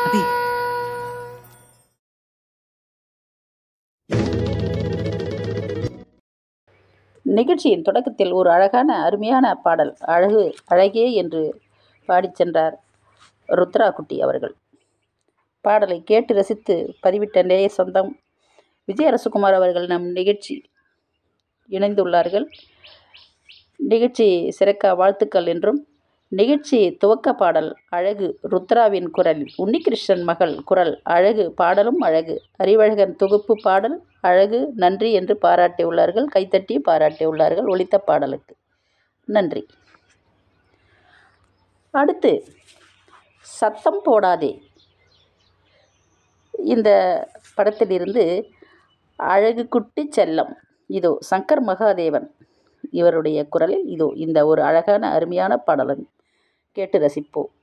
அபி நிகழ்ச்சியின் தொடக்கத்தில் ஒரு அழகான அருமையான பாடல் அழகு அழகே என்று பாடிச் சென்றார் ருத்ரா குட்டி அவர்கள் பாடலை கேட்டு ரசித்து பதிவிட்ட நேய சொந்தம் விஜய் அரசகுமார் அவர்கள் நம் நிகழ்ச்சி இணைந்துள்ளார்கள் நிகழ்ச்சி சிறக்க வாழ்த்துக்கள் என்றும் நிகழ்ச்சி துவக்க பாடல் அழகு ருத்ராவின் குரல் உன்னிகிருஷ்ணன் மகள் குரல் அழகு பாடலும் அழகு அறிவழகன் தொகுப்பு பாடல் அழகு நன்றி என்று பாராட்டியுள்ளார்கள் கைத்தட்டி பாராட்டியுள்ளார்கள் ஒலித்த பாடலுக்கு நன்றி அடுத்து சத்தம் போடாதே இந்த படத்திலிருந்து அழகு குட்டி செல்லம் இதோ சங்கர் மகாதேவன் இவருடைய குரலில் இதோ இந்த ஒரு அழகான அருமையான பாடலும் கேட்டு ரசிப்போம்